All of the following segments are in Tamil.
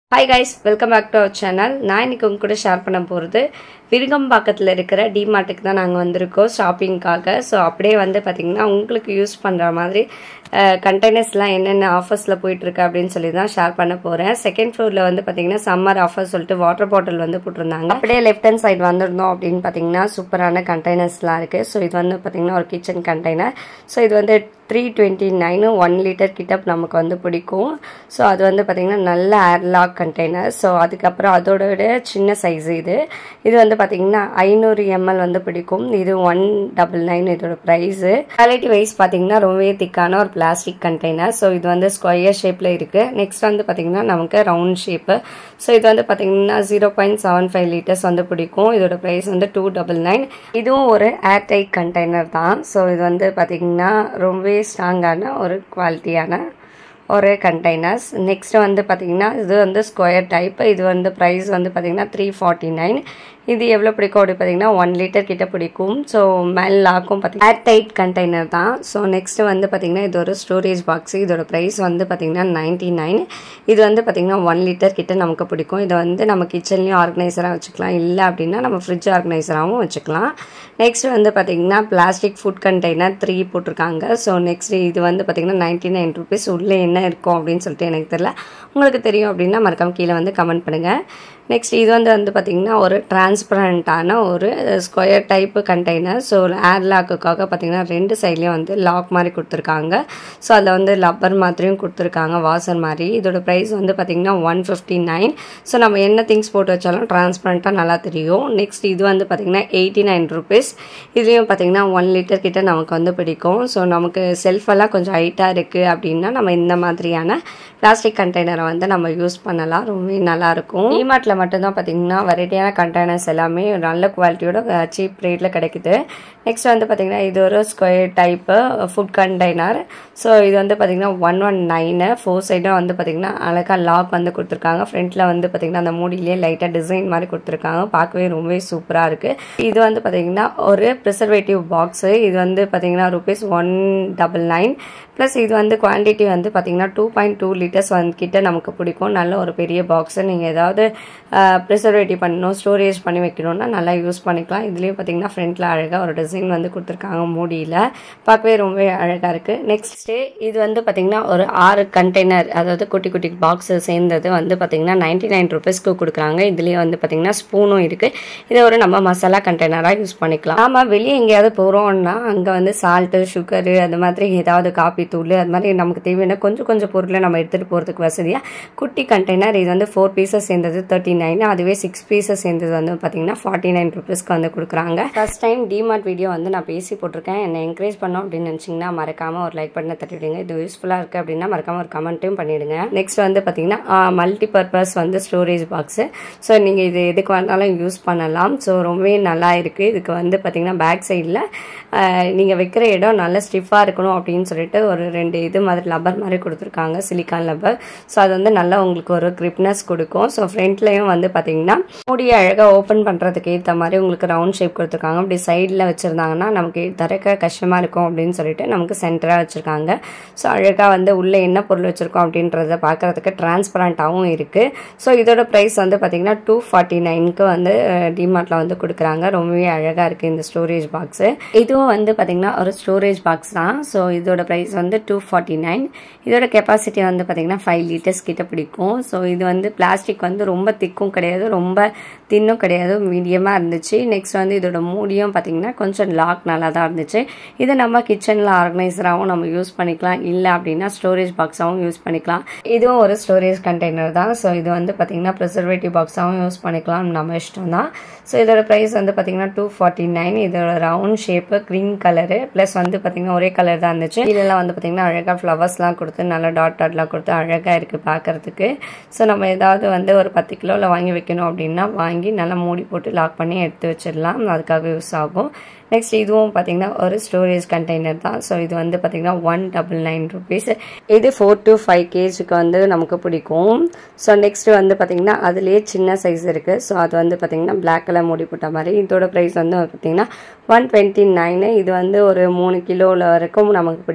hi guys welcome back to our channel நான் இன்னைக்கு உங்க கூட ஷேர் பண்ண போகிறது விருகம்பாக்கத்தில் இருக்கிற டிமார்ட்டுக்கு தான் நாங்கள் வந்திருக்கோம் ஷாப்பிங்க்காக ஸோ அப்படியே வந்து பார்த்திங்கன்னா உங்களுக்கு யூஸ் பண்ணுற மாதிரி கண்டெய்னர்ஸ்லாம் என்னென்ன ஆஃபர்ஸில் போயிட்டுருக்கு அப்படின்னு சொல்லி தான் ஷேர் பண்ண போகிறேன் செகண்ட் ஃப்ளோரில் வந்து பார்த்திங்கன்னா சம்மர் ஆஃபர் சொல்லிட்டு வாட்டர் பாட்டில் வந்து போட்டிருந்தாங்க அப்படியே லெஃப்ட் ஹேண்ட் சைடு வந்திருந்தோம் அப்படின்னு பார்த்தீங்கன்னா சூப்பரான கண்டெய்னர்ஸ்லாம் இருக்குது ஸோ இது வந்து பார்த்திங்கன்னா ஒரு கிச்சன் கண்டெய்னர் ஸோ இது வந்து three twenty nine one litre கிட்ட நமக்கு வந்து பிடிக்கும் ஸோ அது வந்து பார்த்திங்கன்னா நல்ல ஏர்லாக் கண்டெய்னர் ஸோ அதுக்கப்புறம் அதோட விட சின்ன சைஸ் இது இது வந்து பார்த்திங்கன்னா ஐநூறு எம்எல் வந்து பிடிக்கும் இது ஒன் டபுள் நைன் இதோட ப்ரைஸு குவாலிட்டி வைஸ் பார்த்திங்கன்னா ரொம்பவே திக்கான ஒரு பிளாஸ்டிக் கண்டெய்னர் ஸோ இது வந்து ஸ்கொயர் ஷேப்பில் இருக்குது நெக்ஸ்ட் வந்து பார்த்திங்கன்னா நமக்கு ரவுண்ட் ஷேப்பு ஸோ இது வந்து பார்த்திங்கன்னா zero point seven five litres வந்து பிடிக்கும் இதோட ப்ரைஸ் வந்து டூ டபுள் நைன் இதுவும் ஒரு ஏர் டைட் கண்டெய்னர் தான் ஸோ இது வந்து பார்த்திங்கன்னா ரொம்பவே ஸ்ட்ராங்கான ஒரு குவாலிட்டியான ஒரு கண்டெய்னர்ஸ் நெக்ஸ்ட் வந்து பார்த்திங்கன்னா இது வந்து ஸ்கொயர் டைப் இது வந்து ப்ரைஸ் வந்து பார்த்திங்கன்னா த்ரீ ஃபார்ட்டி நைன் இது எவ்வளோ பிடிக்கும் அப்படி பார்த்தீங்கன்னா ஒன் லிட்டர் கிட்ட பிடிக்கும் ஸோ மேல் லாக்கும் பார்த்தீங்கன்னா ஏர் டைட் கண்டெய்னர் தான் ஸோ நெக்ஸ்ட் வந்து பார்த்திங்கன்னா இது ஒரு ஸ்டோரேஜ் பாக்ஸ் இதோட ப்ரைஸ் வந்து பார்த்திங்கன்னா நைன்ட்டி நைன் இது வந்து பார்த்திங்கன்னா ஒன் லிட்டர் கிட்ட நமக்கு பிடிக்கும் இதை வந்து நம்ம கிச்சன்லேயும் ஆர்கனைசராக வச்சுக்கலாம் இல்லை அப்படின்னா நம்ம ஃப்ரிட்ஜ் ஆர்கனைசராகவும் வச்சுக்கலாம் நெக்ஸ்ட் வந்து பார்த்திங்கன்னா பிளாஸ்டிக் ஃபுட் கண்டெய்னர் த்ரீ போட்டிருக்காங்க ஸோ நெக்ஸ்ட் இது வந்து பார்த்திங்கன்னா நைன்ட்டி நைன் ருபீஸ் உள்ளே என்ன இருக்கும் அப்படின்னு சொல்லிட்டு எனக்கு தெரியல உங்களுக்கு தெரியும் அப்படின்னா மறக்காம கீழே வந்து கமெண்ட் பண்ணுங்கள் நெக்ஸ்ட் இது வந்து வந்து பார்த்திங்கன்னா ஒரு டிரான்ஸ்பரண்ட்டான ஒரு square type container so air லாக்குக்காக பார்த்திங்கன்னா ரெண்டு சைட்லேயும் வந்து லாக் மாதிரி கொடுத்துருக்காங்க ஸோ அதில் வந்து லப்பர் மாதிரியும் கொடுத்துருக்காங்க வாசர் மாதிரி இதோட ப்ரைஸ் வந்து பார்த்திங்கன்னா ஒன் ஃபிஃப்டி நைன் ஸோ நம்ம என்ன திங்ஸ் போட்டு வச்சாலும் டிரான்ஸ்பரண்ட்டாக நல்லா தெரியும் நெக்ஸ்ட் இது வந்து பார்த்திங்கன்னா எயிட்டி நைன் ருபீஸ் இதுலேயும் பார்த்திங்கன்னா ஒன் லிட்டர் கிட்ட நமக்கு வந்து பிடிக்கும் ஸோ நமக்கு செல்ஃபெல்லாம் கொஞ்சம் ஹைட்டாக இருக்குது அப்படின்னா நம்ம இந்த மாதிரியான பிளாஸ்டிக் கண்டெய்னரை வந்து நம்ம யூஸ் பண்ணலாம் ரொம்பவே நல்லாயிருக்கும் டிமார்ட்டில் மட்டும்தான் பார்த்திங்கன்னா வெரைட்டியான கண்டெய்னர்ஸ் எல்லாமே நல்ல குவாலிட்டியோட சீப் ரேட்டில் கிடைக்குது நெக்ஸ்ட் வந்து பார்த்திங்கன்னா இது ஒரு square type food container so இது வந்து பார்த்திங்கன்னா ஒன் ஒன் நைனு ஃபோர் சைடும் வந்து பார்த்திங்கன்னா அழகாக லாக் வந்து கொடுத்துருக்காங்க ஃப்ரண்ட்டில் வந்து பார்த்திங்கன்னா அந்த மூடியிலே லைட்டாக டிசைன் மாதிரி கொடுத்துருக்காங்க பார்க்கவே ரொம்பவே சூப்பராக இருக்குது இது வந்து பார்த்திங்கன்னா ஒரு ப்ரிசர்வேட்டிவ் பாக்ஸு இது வந்து பார்த்திங்கன்னா rupees one double nine plus இது வந்து குவான்டிட்டி வந்து பார்த்திங்கன்னா டூ பாயிண்ட் டூ லிட்டர்ஸ் வந்து கிட்ட நமக்கு பிடிக்கும் நல்ல ஒரு பெரிய பாக்ஸு நீங்கள் ஏதாவது ப்ரிசர்வேட்டிவ் பண்ணணும் ஸ்டோரேஜ் பண்ணி வைக்கணும்னா நல்லா யூஸ் பண்ணிக்கலாம் இதுலேயும் பார்த்தீங்கன்னா ஃப்ரண்ட்டில் அழகாக ஒரு டிசைன் வந்து கொடுத்துருக்காங்க மூடியில் பார்க்கவே ரொம்பவே அழகாக இருக்குது நெக்ஸ்ட்டு இது வந்து பார்த்திங்கன்னா ஒரு ஆறு கண்டெய்னர் அதாவது குட்டி குட்டி பாக்ஸு சேர்ந்தது வந்து பார்த்திங்கன்னா நைன்ட்டி நைன் ருபீஸ்க்கு கொடுக்குறாங்க இதுலேயே வந்து பார்த்திங்கன்னா ஸ்பூனும் இருக்குது இதை ஒரு நம்ம மசாலா கண்டெய்னராக யூஸ் பண்ணிக்கலாம் ஆமாம் வெளியே எங்கேயாவது போகிறோம்னா அங்கே வந்து சால்ட்டு சுகரு அது மாதிரி ஏதாவது காப்பி தூள் அது மாதிரி நமக்கு தேவையான கொஞ்சம் கொஞ்சம் பொருளை நம்ம எடுத்துகிட்டு போகிறதுக்கு வசதியாக குட்டி கண்டெய்னர் இது வந்து ஃபோர் பீசஸ் சேர்ந்தது தேர்ட்டி நைன் அதுவே சிக்ஸ் பீசஸ் சேர்ந்தது வந்து பார்த்தீங்கன்னா ஃபார்ட்டி நைன் ருபீஸ்க்கு வந்து கொடுக்குறாங்க ஃபர்ஸ்ட் டைம் டிமார்ட் வீடியோ வந்து நான் பேசி போட்டிருக்கேன் என்னை என்கரேஜ் பண்ணோம் அப்படின்னு நினச்சிங்கன்னா மறக்காமல் ஒரு லைக் பண்ண தட்டிவிடுங்க இது யூஸ்ஃபுல்லாக இருக்குது அப்படின்னா மறக்காமல் ஒரு கமெண்ட்டும் பண்ணிவிடுங்க நெக்ஸ்ட் வந்து பார்த்தீங்கன்னா மல்டி பர்பஸ் வந்து ஸ்டோரேஜ் பாக்ஸு ஸோ நீங்கள் இது எதுக்கு வேணாலும் யூஸ் பண்ணலாம் ஸோ ரொம்பவே நல்லா இருக்குது இதுக்கு வந்து பார்த்தீங்கன்னா பேக் சைடில் நீங்கள் வைக்கிற இடம் நல்லா ஸ்டிஃபாக இருக்கணும் அப்படின்னு சொல்லிட்டு ஒரு ரெண்டு இது மாதிரி லப்பர் மாதிரி கொடுத்துருக்காங்க சிலிக்கான் லப்பர் ஸோ அது வந்து நல்லா உங்களுக்கு ஒரு கிரிப்னஸ் கொடுக்கும் ஸோ ஃப்ரண்ட்லேயும் வந்து பார்த்தீங்கன்னா மூடியை அழகாக ஓப்பன் பண்ணுறதுக்கு ஏற்ற மாதிரி உங்களுக்கு ரவுண்ட் ஷேப் கொடுத்துருக்காங்க அப்படி சைடில் வச்சுருந்தாங்கன்னா நமக்கு திறக்க கஷ்டமாக இருக்கும் அப்படின்னு சொல்லிட்டு நமக்கு சென்டராக வச்சுருக்காங்க ஸோ அழகாக வந்து உள்ளே என்ன பொருள் வச்சுருக்கோம் அப்படின்றத பார்க்குறதுக்கு டிரான்ஸ்பரண்ட்டாகவும் இருக்குது ஸோ இதோட ப்ரைஸ் வந்து பார்த்திங்கன்னா டூ ஃபார்ட்டி நைனுக்கு வந்து டிமார்ட்டில் வந்து கொடுக்குறாங்க ரொம்பவே அழகாக இருக்குது இந்த ஸ்டோரேஜ் பாக்ஸு இதுவும் வந்து பார்த்திங்கன்னா ஒரு ஸ்டோரேஜ் பாக்ஸ் தான் ஸோ இதோட ப்ரைஸ் வந்து டூ ஃபார்ட்டி நைன் இதோட கெப்பாசிட்டி வந்து பார்த்திங்கன்னா ஃபைவ் லிட்டர்ஸ் கிட்ட பிடிக்கும் ஸோ இது வந்து பிளாஸ்டிக் வந்து ரொம்ப திக்கும் கிடையாது ரொம்ப தின்னும் கிடையாது மீடியமாக இருந்துச்சு நெக்ஸ்ட் வந்து இதோட மூடியும் பார்த்திங்கன்னா கொஞ்சம் லாக் நல்லா தான் இருந்துச்சு இதை நம்ம கிச்சனில் ஆர்கனைசராகவும் நம்ம யூஸ் பண்ணிக்கலாம் இல்லை அப்படின்னா ஸ்டோரேஜ் பாக்ஸாகவும் யூஸ் பண்ணிக்கலாம் இதுவும் ஒரு ஸ்டோரேஜ் கண்டெய்னர் தான் ஸோ இது வந்து பார்த்திங்கன்னா ப்ரிசர்வேட்டிவ் பாக்ஸாகவும் யூஸ் பண்ணிக்கலாம் நம்ம இஷ்டம் தான் ஸோ இதோட ப்ரைஸ் வந்து பார்த்திங்கன்னா டூ ஃபார்ட்டி நைன் இதோட round shape green colour plus வந்து பார்த்திங்கன்னா ஒரே கலர் தான் இருந்துச்சு இதெல்லாம் வந்து பார்த்திங்கன்னா அழகாக ஃப்ளவர்ஸ்லாம் கொடுத்து நல்லா டாட் டாட்லாம் கொடுத்து அழகாக இருக்குது பார்க்குறதுக்கு ஸோ நம்ம ஏதாவது வந்து ஒரு பத்து கிலோவில் வாங்கி வைக்கணும் அப்படின்னா வாங்கி நல்லா மூடி போட்டு லாக் பண்ணி எடுத்து வச்சிடலாம் அதுக்காக யூஸ் ஆகும் நெக்ஸ்ட் இதுவும் பார்த்தீங்கன்னா ஒரு ஸ்டோரேஜ் கண்டெய்னர் தான் ஸோ இது வந்து பார்த்தீங்கன்னா ஒன் டபுள் நைன் ருபீஸ் இது ஃபோர் டு ஃபைவ் கேஜிக்கு வந்து நமக்கு பிடிக்கும் ஸோ நெக்ஸ்ட் வந்து பார்த்தீங்கன்னா அதுலேயே சின்ன சைஸ் இருக்குது ஸோ அது வந்து பார்த்தீங்கன்னா பிளாக் கலர் மூடி போட்ட மாதிரி இதோட ப்ரைஸ் வந்து பார்த்தீங்கன்னா ஒன் டுவெண்ட்டி நைனு இது வந்து ஒரு மூணு கிலோவில் வரைக்கும் நமக்கு பிடிக்கும்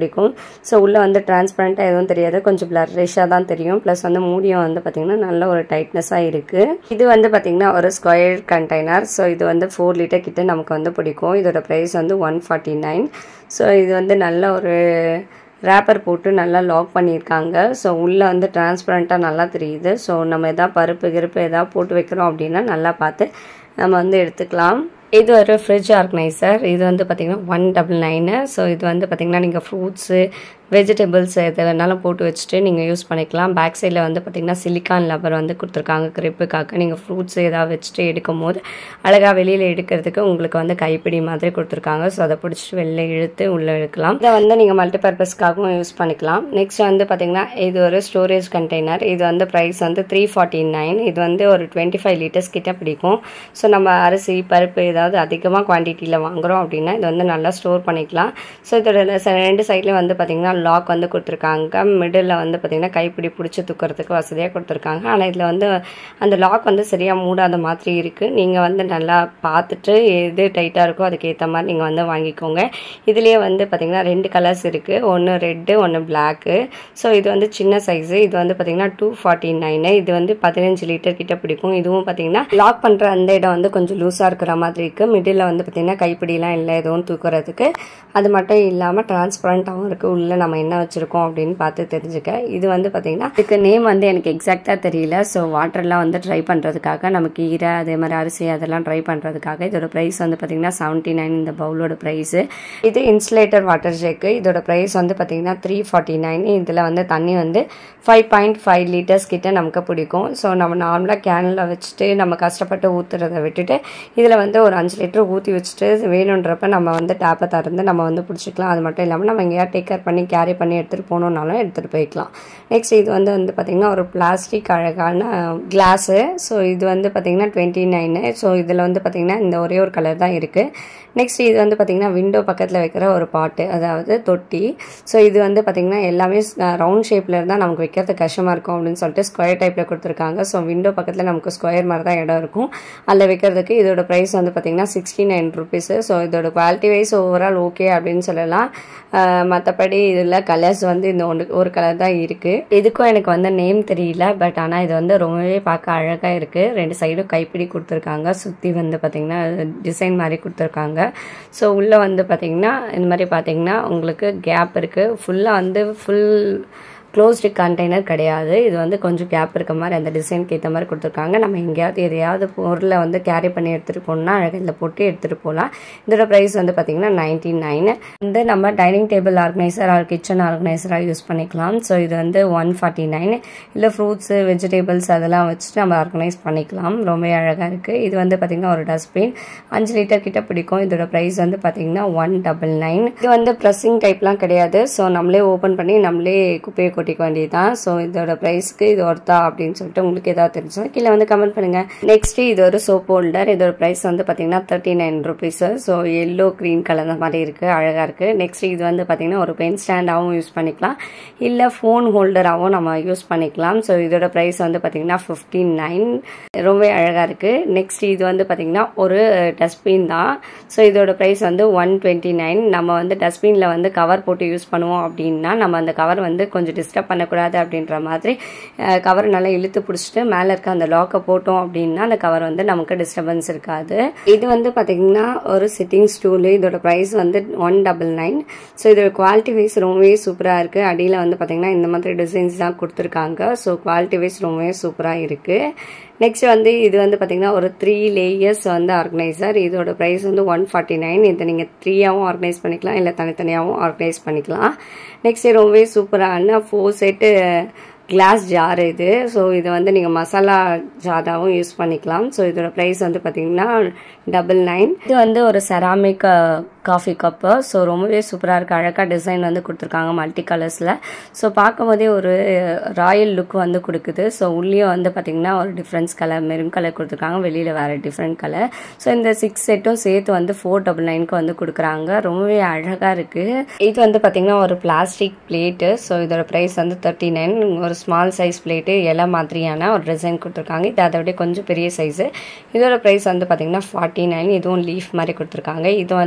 ஸோ உள்ளே வந்து டிரான்ஸ்பரண்ட்டாக எதுவும் தெரியாது கொஞ்சம் பிளரிஷாக தான் தெரியும் ப்ளஸ் வந்து மூடியும் வந்து பார்த்திங்கன்னா நல்ல ஒரு டைட்னஸாக இருக்குது இது வந்து பார்த்திங்கன்னா ஒரு ஸ்கொயர் கண்டெய்னர் ஸோ இது வந்து ஃபோர் லிட்டர் கிட்ட நமக்கு வந்து பிடிக்கும் இதோட ப்ரைஸ் வந்து ஒன் ஃபார்ட்டி நைன் ஸோ இது வந்து நல்ல ஒரு ரேப்பர் போட்டு நல்லா லாக் பண்ணியிருக்காங்க ஸோ உள்ளே வந்து டிரான்ஸ்பரண்ட்டாக நல்லா தெரியுது ஸோ நம்ம எதாவது பருப்பு கிருப்பு எதாவது போட்டு வைக்கிறோம் அப்படின்னா நல்லா பார்த்து நம்ம வந்து எடுத்துக்கலாம் இது ஒரு ஃப்ரிட்ஜ் ஆர்கனைசர் இது வந்து பார்த்திங்கன்னா ஒன் டபுள் நைனு ஸோ இது வந்து பார்த்திங்கன்னா நீங்கள் ஃப்ரூட்ஸு வெஜிடபிள்ஸ் எது வேணாலும் போட்டு வச்சுட்டு நீங்கள் யூஸ் பண்ணிக்கலாம் பேக் சைடில் வந்து பார்த்திங்கன்னா சிலிக்கான் லப்பர் வந்து கொடுத்துருக்காங்க கிரிப்புக்காக நீங்கள் ஃப்ரூட்ஸ் ஏதாவது வச்சுட்டு எடுக்கும் போது அழகாக வெளியில் எடுக்கிறதுக்கு உங்களுக்கு வந்து கைப்பிடி மாதிரி கொடுத்துருக்காங்க ஸோ அதை பிடிச்சிட்டு வெளில இழுத்து உள்ளே எடுக்கலாம் இதை வந்து நீங்கள் மல்டிபர்பஸ்க்காகவும் யூஸ் பண்ணிக்கலாம் நெக்ஸ்ட் வந்து பார்த்திங்கன்னா இது ஒரு ஸ்டோரேஜ் கண்டெய்னர் இது வந்து ப்ரைஸ் வந்து த்ரீ ஃபார்ட்டி நைன் இது வந்து ஒரு டுவெண்ட்டி ஃபைவ் லிட்டர்ஸ் கிட்ட பிடிக்கும் ஸோ நம்ம அரிசி பருப்பு ஏதாவது அதிகமாக குவான்டிட்டியில் வாங்குகிறோம் அப்படின்னா இது வந்து நல்லா ஸ்டோர் பண்ணிக்கலாம் ஸோ இதோட ரெண்டு சைட்லேயும் வந்து பார்த்திங்கன்னா லாக் வந்து கொடுத்துருக்காங்க மிடில் வந்து பார்த்திங்கன்னா கைப்பிடி பிடிச்சி தூக்கிறதுக்கு வசதியாக கொடுத்துருக்காங்க ஆனால் இதில் வந்து அந்த லாக் வந்து சரியாக மூடாத மாதிரி இருக்குது நீங்கள் வந்து நல்லா பார்த்துட்டு எது டைட்டாக இருக்கோ அதுக்கேற்ற மாதிரி நீங்கள் வந்து வாங்கிக்கோங்க இதுலேயே வந்து பார்த்திங்கன்னா ரெண்டு கலர்ஸ் இருக்குது ஒன்று ரெட்டு ஒன்று பிளாக்கு ஸோ இது வந்து சின்ன சைஸு இது வந்து பார்த்திங்கன்னா டூ ஃபார்ட்டி நைனு இது வந்து பதினஞ்சு லிட்டர் கிட்ட பிடிக்கும் இதுவும் பார்த்திங்கன்னா லாக் பண்ணுற அந்த இடம் வந்து கொஞ்சம் லூஸாக இருக்கிற மாதிரி இருக்குது மிடில் வந்து பார்த்திங்கன்னா கைப்பிடிலாம் இல்லை எதுவும் தூக்குறதுக்கு அது மட்டும் இல்லாமல் டிரான்ஸ்பரண்ட்டாகவும் இருக்குது உள்ளே நம்ம என்ன வச்சுருக்கோம் அப்படின்னு பார்த்து தெரிஞ்சுக்க இது வந்து பார்த்திங்கன்னா இதுக்கு நேம் வந்து எனக்கு எக்ஸாக்டாக தெரியல ஸோ வாட்டர்லாம் வந்து ட்ரை பண்ணுறதுக்காக நம்ம கீரை அதே மாதிரி அரிசி அதெல்லாம் ட்ரை பண்ணுறதுக்காக இதோட ப்ரைஸ் வந்து பார்த்திங்கன்னா செவன்ட்டி நைன் இந்த பவுலோட ப்ரைஸு இது இன்சுலேட்டர் வாட்டர் ஜேக்கு இதோட ப்ரைஸ் வந்து பார்த்திங்கன்னா த்ரீ ஃபார்ட்டி நைன் இதில் வந்து தண்ணி வந்து ஃபைவ் பாயிண்ட் ஃபைவ் லிட்டர்ஸ் கிட்ட நமக்கு பிடிக்கும் ஸோ நம்ம நார்மலாக கேனில் வச்சுட்டு நம்ம கஷ்டப்பட்டு ஊற்றுறதை விட்டுட்டு இதில் வந்து ஒரு அஞ்சு லிட்டர் ஊற்றி வச்சுட்டு வேணுன்றப்ப நம்ம வந்து டேப்பை திறந்து நம்ம வந்து பிடிச்சிக்கலாம் அது மட்டும் இல்லாமல் நம்ம எங்கேயா டேக் கேர் பண்ணி கேரி பண்ணி எடுத்துகிட்டு போகணுன்னாலும் எடுத்துகிட்டு போய்க்கலாம் நெக்ஸ்ட் இது வந்து வந்து பார்த்திங்கன்னா ஒரு பிளாஸ்டிக் அழகான கிளாஸு ஸோ இது வந்து பார்த்திங்கன்னா டுவெண்ட்டி நைனு ஸோ இதில் வந்து பார்த்திங்கன்னா இந்த ஒரே ஒரு கலர் தான் இருக்குது நெக்ஸ்ட் இது வந்து பார்த்திங்கன்னா விண்டோ பக்கத்தில் வைக்கிற ஒரு பாட்டு அதாவது தொட்டி ஸோ இது வந்து பார்த்திங்கன்னா எல்லாமே ரவுண்ட் ஷேப்பில் இருந்தால் நமக்கு வைக்கிறது கஷ்டமாக இருக்கும் அப்படின்னு சொல்லிட்டு ஸ்கொயர் டைப்பில் கொடுத்துருக்காங்க ஸோ விண்டோ பக்கத்தில் நமக்கு ஸ்கொயர் மாதிரி தான் இடம் இருக்கும் அதில் வைக்கிறதுக்கு இதோட ப்ரைஸ் வந்து பார்த்திங்கன்னா சிக்ஸ்டி நைன் ருபீஸு ஸோ இதோட குவாலிட்டி வைஸ் ஓவரால் ஓகே அப்படின்னு சொல்லலாம் மற்றபடி இதில் கலர்ஸ் வந்து இந்த ஒன்று ஒரு கலர் தான் இருக்குது இதுக்கும் எனக்கு வந்து நேம் தெரியல பட் ஆனால் இது வந்து ரொம்பவே பார்க்க அழகாக இருக்குது ரெண்டு சைடும் கைப்பிடி கொடுத்துருக்காங்க சுற்றி வந்து பார்த்திங்கன்னா டிசைன் மாதிரி கொடுத்துருக்காங்க ஸோ உள்ளே வந்து பார்த்திங்கன்னா இந்த மாதிரி பார்த்திங்கன்னா உங்களுக்கு கேப் இருக்குது ஃபுல்லாக வந்து ஃபுல் க்ளோஸ்டு கண்டெய்னர் கிடையாது இது வந்து கொஞ்சம் கேப் இருக்க மாதிரி அந்த டிசைனுக்கு ஏற்ற மாதிரி கொடுத்துருக்காங்க நம்ம எங்கேயாவது எதையாவது பொருளை வந்து கேரி பண்ணி எடுத்துகிட்டு போகணும்னா அழகாக இதில் போட்டு எடுத்துகிட்டு போகலாம் இதோட ப்ரைஸ் வந்து பார்த்திங்கன்னா நைன்டி நைன் வந்து நம்ம dining table organiser or kitchen ஆர்கனைசராக யூஸ் பண்ணிக்கலாம் ஸோ இது வந்து ஒன் ஃபார்ட்டி நைன் இல்லை ஃப்ரூட்ஸு வெஜிடபிள்ஸ் அதெல்லாம் வச்சுட்டு நம்ம ஆர்கனைஸ் பண்ணிக்கலாம் ரொம்ப அழகாக இருக்குது இது வந்து பார்த்திங்கன்னா ஒரு டஸ்ட்பின் அஞ்சு லிட்டர் கிட்ட பிடிக்கும் இதோட ப்ரைஸ் வந்து பார்த்திங்கன்னா ஒன் டபுள் நைன் இது வந்து ப்ரெஸ்ஸிங் டைப்லாம் கிடையாது ஸோ நம்மளே ஓப்பன் பண்ணி நம்மளே குப்பையை கொட்டிக்க வேண்டியதுதான் ஸோ இதோட ப்ரைஸ்க்கு இது ஒர்த்தா அப்படின்னு சொல்லிட்டு உங்களுக்கு ஏதாவது தெரிஞ்சா கீழே வந்து கமெண்ட் பண்ணுங்க நெக்ஸ்ட் இது ஒரு சோப் ஹோல்டர் இதோட ப்ரைஸ் வந்து பார்த்தீங்கன்னா thirty nine rupees so yellow green colour மாதிரி இருக்கு அழகாக இருக்கு நெக்ஸ்ட் இது வந்து பார்த்தீங்கன்னா ஒரு பென் ஸ்டாண்டாகவும் யூஸ் பண்ணிக்கலாம் இல்லை ஃபோன் ஹோல்டராகவும் நம்ம யூஸ் பண்ணிக்கலாம் ஸோ இதோட ப்ரைஸ் வந்து பார்த்தீங்கன்னா ஃபிஃப்டி நைன் ரொம்ப அழகாக இருக்கு நெக்ஸ்ட் இது வந்து பார்த்தீங்கன்னா ஒரு டஸ்ட்பின் தான் ஸோ இதோட ப்ரைஸ் வந்து ஒன் டுவெண்ட்டி நைன் நம்ம வந்து டஸ்ட்பினில் வந்து கவர் போட்டு யூஸ் பண்ணுவோம் அப்படின்னா நம்ம அந்த கவர் வந்து கொஞ்சம் டிஸ்டர்ப் பண்ணக்கூடாது அப்படின்ற மாதிரி கவர் நல்லா இழுத்து பிடிச்சிட்டு மேலே இருக்க அந்த லாக்கை போட்டோம் அப்படின்னா அந்த கவர் வந்து நமக்கு டிஸ்டர்பன்ஸ் இருக்காது இது வந்து பார்த்தீங்கன்னா ஒரு சிட்டிங் ஸ்டூலு இதோட ப்ரைஸ் வந்து ஒன் டபுள் நைன் ஸோ இதோட குவாலிட்டி வைஸ் ரொம்பவே சூப்பராக இருக்குது அடியில் வந்து பார்த்தீங்கன்னா இந்த மாதிரி டிசைன்ஸ் தான் கொடுத்துருக்காங்க ஸோ குவாலிட்டி வைஸ் ரொம்பவே சூப்பராக இருக்குது நெக்ஸ்ட் வந்து இது வந்து பார்த்தீங்கன்னா ஒரு த்ரீ லேயர்ஸ் வந்து ஆர்கனைசர் இதோட ப்ரைஸ் வந்து ஒன் ஃபார்ட்டி நைன் இதை நீங்கள் த்ரீயாகவும் ஆர்கனைஸ் பண்ணிக்கலாம் இல்லை தனித்தனியாகவும் ஆர்கனைஸ் பண்ணிக்கலாம் நெக்ஸ்ட் ரொம்பவே சூப்பரான ஃபோர் செட்டு கிளாஸ் ஜார் இது ஸோ இதை வந்து நீங்கள் மசாலா ஜாராகவும் யூஸ் பண்ணிக்கலாம் ஸோ இதோட ப்ரைஸ் வந்து பார்த்தீங்கன்னா டபுள் நைன் இது வந்து ஒரு செராமிக் காஃபி கப்பு ஸோ ரொம்பவே சூப்பராக இருக்குது அழகாக டிசைன் வந்து கொடுத்துருக்காங்க மல்டி கலர்ஸில் ஸோ பார்க்கும் போதே ஒரு ராயல் லுக் வந்து கொடுக்குது ஸோ உள்ளேயும் வந்து பார்த்திங்கன்னா ஒரு டிஃப்ரென்ஸ் கலர் மெரூன் கலர் கொடுத்துருக்காங்க வெளியில் வேறு டிஃப்ரெண்ட் கலர் ஸோ இந்த சிக்ஸ் செட்டும் சேர்த்து வந்து ஃபோர் டபுள் நைனுக்கு வந்து கொடுக்குறாங்க ரொம்பவே அழகாக இருக்குது இது வந்து பார்த்திங்கன்னா ஒரு பிளாஸ்டிக் பிளேட்டு ஸோ இதோட ப்ரைஸ் வந்து தேர்ட்டி நைன் ஒரு ஸ்மால் சைஸ் பிளேட்டு இலை மாதிரியான ஒரு டிசைன் கொடுத்துருக்காங்க இது அதை விட கொஞ்சம் பெரிய சைஸு இதோட ப்ரைஸ் வந்து பார்த்திங்கன்னா ஃபார்ட்டி நைன் இதுவும் லீஃப் மாதிரி கொடுத்துருக்காங்க இது வந்து பார்த்திங்கன்னா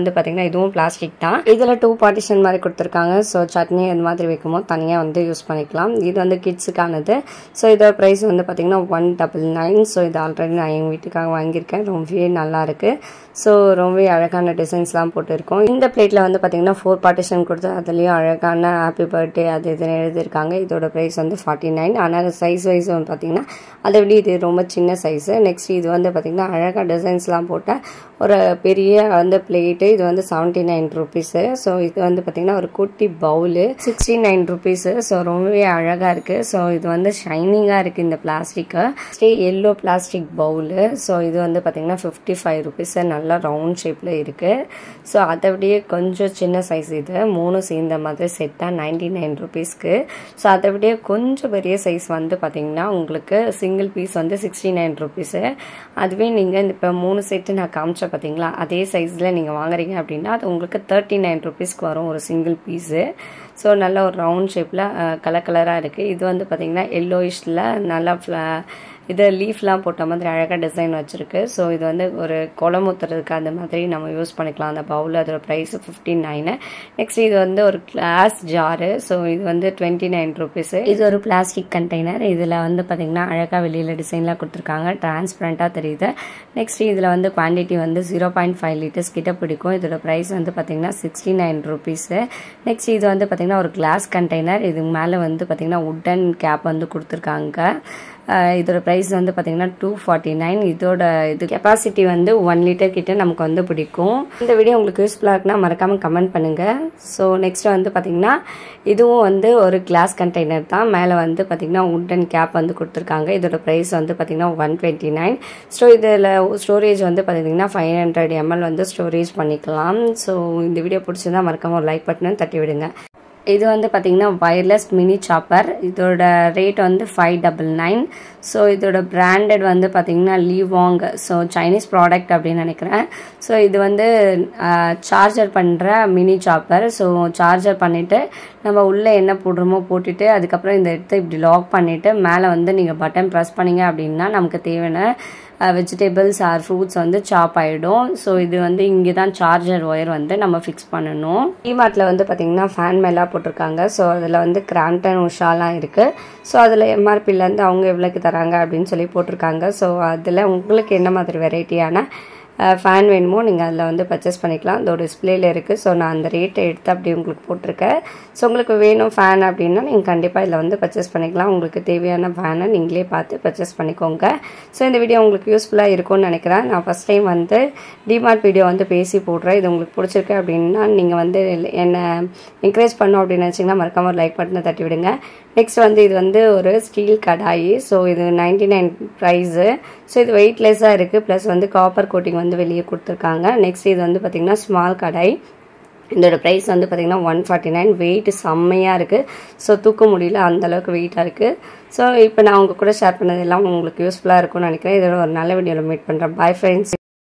இதுவும் பிளாஸ்டிக் தான் இதில் டூ பார்ட்டிஷன் மாதிரி கொடுத்துருக்காங்க ஸோ சட்னி அந்த மாதிரி வைக்கும்போது தனியாக வந்து யூஸ் பண்ணிக்கலாம் இது வந்து கிட்ஸுக்கானது ஸோ இதோட ப்ரைஸ் வந்து பார்த்தீங்கன்னா ஒன் டபுள் நைன் ஸோ இது ஆல்ரெடி நான் எங்கள் வீட்டுக்காக வாங்கியிருக்கேன் ரொம்பவே நல்லா இருக்கு ஸோ ரொம்பவே அழகான டிசைன்ஸ்லாம் போட்டிருக்கோம் இந்த பிளேட்டில் வந்து பார்த்தீங்கன்னா ஃபோர் பார்ட்டிஷன் கொடுத்து அதுலேயும் அழகான ஹாப்பி பர்த்டே அது இதுன்னு எழுதியிருக்காங்க இதோட ப்ரைஸ் வந்து ஃபார்ட்டி நைன் ஆனால் சைஸ் வைஸ் வந்து பார்த்தீங்கன்னா அதை விட இது ரொம்ப சின்ன சைஸு நெக்ஸ்ட் இது வந்து பார்த்தீங்கன்னா அழகாக டிசைன்ஸ்லாம் போட்ட ஒரு பெரிய வந்து பிளேட்டு இது வந்து செவன்ட்டி நைன் ருபீஸு ஸோ இது வந்து பார்த்தீங்கன்னா ஒரு குட்டி bowl sixty nine rupees so ரொம்பவே அழகாக இருக்குது ஸோ இது வந்து ஷைனிங்காக இருக்குது இந்த plastic stay yellow plastic bowl so இது வந்து பார்த்தீங்கன்னா ஃபிஃப்டி ஃபைவ் ருபீஸு நல்லா ரவுண்ட் ஷேப்பில் இருக்குது ஸோ அதை விடையே கொஞ்சம் சின்ன சைஸ் இது மூணு சேர்ந்த மாதிரி செட்டாக நைன்டி நைன் ருபீஸ்க்கு ஸோ அதை விடையே கொஞ்சம் பெரிய சைஸ் வந்து பார்த்தீங்கன்னா உங்களுக்கு சிங்கிள் பீஸ் வந்து சிக்ஸ்டி நைன் ருபீஸு அதுவே நீங்கள் இப்போ மூணு செட்டு நான் காமிச்ச பார்த்தீங்களா அதே சைஸில் நீங்கள் வாங்குறீங்க அப்படின்னா அது உங்களுக்கு தேர்ட்டி நைன் ருபீஸ்க்கு வரும் ஒரு சிங்கிள் பீஸு ஸோ நல்ல ஒரு ரவுண்ட் ஷேப்பில் கலர் கலராக இருக்குது இது வந்து பார்த்திங்கன்னா எல்லோயிஷில் நல்லா ஃப்ளா இது லீஃப்லாம் போட்ட மாதிரி அழகாக டிசைன் வச்சுருக்கு ஸோ இது வந்து ஒரு குளம் ஊற்றுறதுக்கு அந்த மாதிரி நம்ம யூஸ் பண்ணிக்கலாம் அந்த பவுல் அதோட ப்ரைஸ் ஃபிஃப்டி நைனு நெக்ஸ்ட் இது வந்து ஒரு கிளாஸ் ஜாரு ஸோ இது வந்து டுவெண்ட்டி நைன் ருபீஸு இது ஒரு பிளாஸ்டிக் கண்டெய்னர் இதில் வந்து பார்த்திங்கன்னா அழகாக வெளியில் டிசைன்லாம் கொடுத்துருக்காங்க டிரான்ஸ்பரண்ட்டாக தெரியுது நெக்ஸ்ட் இதில் வந்து குவான்டிட்டி வந்து ஜீரோ பாயிண்ட் ஃபைவ் லிட்டர்ஸ் கிட்ட பிடிக்கும் இதோட ப்ரைஸ் வந்து பார்த்திங்கன்னா சிக்ஸ்டி நைன் ருபீஸு நெக்ஸ்ட் இது வந்து பார்த்திங்கன்னா ஒரு கிளாஸ் கண்டெய்னர் இது மேலே வந்து பார்த்திங்கன்னா உட்டன் கேப் வந்து கொடுத்துருக்காங்க இதோட ப்ரைஸ் வந்து பார்த்தீங்கன்னா டூ ஃபார்ட்டி நைன் இதோட இது கெப்பாசிட்டி வந்து ஒன் லிட்டர் கிட்ட நமக்கு வந்து பிடிக்கும் இந்த வீடியோ உங்களுக்கு யூஸ்ஃபுல்லாக இருக்குன்னா மறக்காமல் கமெண்ட் பண்ணுங்கள் ஸோ நெக்ஸ்ட் வந்து பார்த்தீங்கன்னா இதுவும் வந்து ஒரு கிளாஸ் கண்டெய்னர் தான் மேலே வந்து பார்த்தீங்கன்னா உட்டன் கேப் வந்து கொடுத்துருக்காங்க இதோட ப்ரைஸ் வந்து பார்த்தீங்கன்னா ஒன் டுவெண்ட்டி நைன் ஸோ இதில் ஸ்டோரேஜ் வந்து பார்த்தீங்கன்னா ஃபைவ் ஹண்ட்ரட் எம்எல் வந்து ஸ்டோரேஜ் பண்ணிக்கலாம் ஸோ இந்த வீடியோ பிடிச்சிருந்தா மறக்காமல் ஒரு லைக் பட்டனும் தட்டி விடுங்க இது வந்து பார்த்திங்கன்னா வயர்லெஸ் மினி சாப்பர் இதோட ரேட் வந்து ஃபைவ் டபுள் நைன் ஸோ இதோட பிராண்டட் வந்து பார்த்திங்கன்னா லீவாங் ஸோ சைனீஸ் ப்ராடக்ட் அப்படின்னு நினைக்கிறேன் ஸோ இது வந்து சார்ஜர் பண்ணுற மினி சாப்பர் ஸோ சார்ஜர் பண்ணிவிட்டு நம்ம உள்ளே என்ன போடுறோமோ போட்டுட்டு அதுக்கப்புறம் இந்த இடத்த இப்படி லாக் பண்ணிவிட்டு மேலே வந்து நீங்கள் பட்டன் ப்ரெஸ் பண்ணிங்க அப்படின்னா நமக்கு தேவையான வெஜிடபிள்ஸ் ஆர் ஃப்ரூட்ஸ் வந்து சாப் ஆகிடும் ஸோ இது வந்து இங்கே தான் சார்ஜர் ஒயர் வந்து நம்ம ஃபிக்ஸ் பண்ணணும் டிமார்ட்டில் வந்து பார்த்திங்கன்னா ஃபேன் மேலாக போட்டிருக்காங்க ஸோ அதில் வந்து கிராம்டன் உஷாலாம் இருக்குது ஸோ அதில் எம்ஆர்பிலேருந்து அவங்க எவ்வளோக்கு தராங்க அப்படின்னு சொல்லி போட்டிருக்காங்க ஸோ அதில் உங்களுக்கு என்ன மாதிரி வெரைட்டியான ஃபேன் வேணுமோ நீங்கள் அதில் வந்து பர்ச்சேஸ் பண்ணிக்கலாம் அதோட டிஸ்பிளேல இருக்குது ஸோ நான் அந்த ரேட்டை எடுத்து அப்படி உங்களுக்கு போட்டிருக்கேன் ஸோ உங்களுக்கு வேணும் ஃபேன் அப்படின்னா நீங்கள் கண்டிப்பாக இதில் வந்து பர்ச்சேஸ் பண்ணிக்கலாம் உங்களுக்கு தேவையான ஃபேனை நீங்களே பார்த்து பர்ச்சேஸ் பண்ணிக்கோங்க ஸோ இந்த வீடியோ உங்களுக்கு யூஸ்ஃபுல்லாக இருக்கும்னு நினைக்கிறேன் நான் ஃபஸ்ட் டைம் வந்து டிமார்ட் வீடியோ வந்து பேசி போடுறேன் இது உங்களுக்கு பிடிச்சிருக்கு அப்படின்னா நீங்கள் வந்து என்னை என்கரேஜ் பண்ணோம் அப்படின்னு நினச்சிங்கன்னா மறக்காம ஒரு லைக் பட்டனை தட்டி விடுங்க நெக்ஸ்ட் வந்து இது வந்து ஒரு ஸ்டீல் கடாயி ஸோ இது நைன்டி நைன் ப்ரைஸு ஸோ இது வெயிட்லெஸ்ஸாக இருக்குது ப்ளஸ் வந்து காப்பர் கோட்டிங் வந்து வெளியே கொடுத்துருக்காங்க நெக்ஸ்ட் இது வந்து பார்த்திங்கன்னா ஸ்மால் கடாய் இதோட ப்ரைஸ் வந்து பார்த்திங்கன்னா ஒன் ஃபார்ட்டி நைன் வெயிட் செம்மையாக இருக்குது ஸோ தூக்க முடியல அந்தளவுக்கு வெயிட்டாக இருக்குது ஸோ இப்போ நான் உங்கள் கூட ஷேர் பண்ணது எல்லாம் உங்களுக்கு யூஸ்ஃபுல்லாக இருக்கும்னு நினைக்கிறேன் இதோட ஒரு நல்ல வீடியோவில் மீட் பண்ணுறேன் பாய் ஃப்ரெண்ட்ஸ்